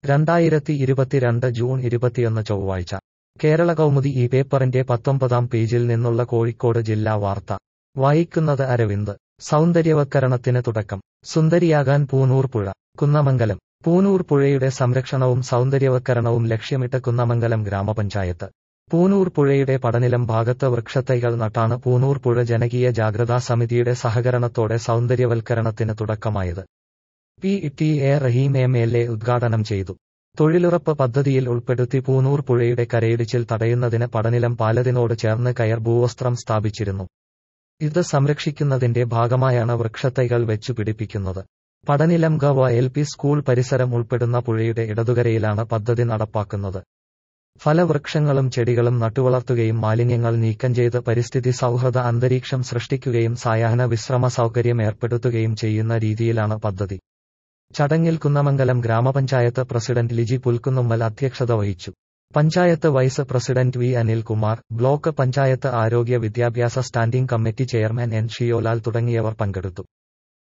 രണ്ടായിരത്തി ഇരുപത്തിരണ്ട് ജൂൺ ഇരുപത്തിയൊന്ന് ചൊവ്വാഴ്ച കേരള കൗമുദി ഈ പേപ്പറിന്റെ പത്തൊമ്പതാം പേജിൽ നിന്നുള്ള കോഴിക്കോട് ജില്ലാ വാർത്ത വായിക്കുന്നത് അരവിന്ദ് സൗന്ദര്യവത്കരണത്തിന് തുടക്കം സുന്ദരിയാകാൻ പൂനൂർ പുഴ കുന്നമംഗലം പൂനൂർ പുഴയുടെ സംരക്ഷണവും സൗന്ദര്യവത്കരണവും ലക്ഷ്യമിട്ട് കുന്നമംഗലം ഗ്രാമപഞ്ചായത്ത് പൂനൂർ പുഴയുടെ പടനിലം ഭാഗത്ത് വൃക്ഷത്തൈകൾ നട്ടാണ് പൂനൂർ പുഴ ജനകീയ ജാഗ്രതാ സമിതിയുടെ സഹകരണത്തോടെ സൗന്ദര്യവൽക്കരണത്തിന് തുടക്കമായത് P T A Rahim M L A ഉദ്ഘാടനം ചെയ്തു തൊഴിലുറപ്പ് പദ്ധതിയിൽ ഉൾപ്പെടുത്തി പൂനൂർ പുഴയുടെ കരയിടിച്ചിൽ തടയുന്നതിന് പടനിലം പാലത്തിനോട് ചേർന്ന് കയർ ഭൂവസ്ത്രം സ്ഥാപിച്ചിരുന്നു ഇത് സംരക്ഷിക്കുന്നതിന്റെ ഭാഗമായാണ് വൃക്ഷത്തൈകൾ വെച്ചു പിടിപ്പിക്കുന്നത് പടനിലം ഗവ എൽ പി സ്കൂൾ പരിസരം ഉൾപ്പെടുന്ന പുഴയുടെ ഇടതുകരയിലാണ് പദ്ധതി നടപ്പാക്കുന്നത് ഫലവൃക്ഷങ്ങളും ചെടികളും നട്ടുവളർത്തുകയും മാലിന്യങ്ങൾ നീക്കം ചെയ്ത് പരിസ്ഥിതി സൗഹൃദ അന്തരീക്ഷം സൃഷ്ടിക്കുകയും സായാഹ്ന വിശ്രമ സൗകര്യം ഏർപ്പെടുത്തുകയും ചെയ്യുന്ന രീതിയിലാണ് പദ്ധതി ചടങ്ങിൽ കുന്നമംഗലം ഗ്രാമപഞ്ചായത്ത് പ്രസിഡന്റ് ലിജി പുൽക്കുന്നുമ്മൽ അധ്യക്ഷത വഹിച്ചു panchayat vice president V Anilkumar block panchayat ആരോഗ്യ വിദ്യാഭ്യാസ standing committee chairman N Shiyolal തുടങ്ങിയവർ പങ്കെടുത്തു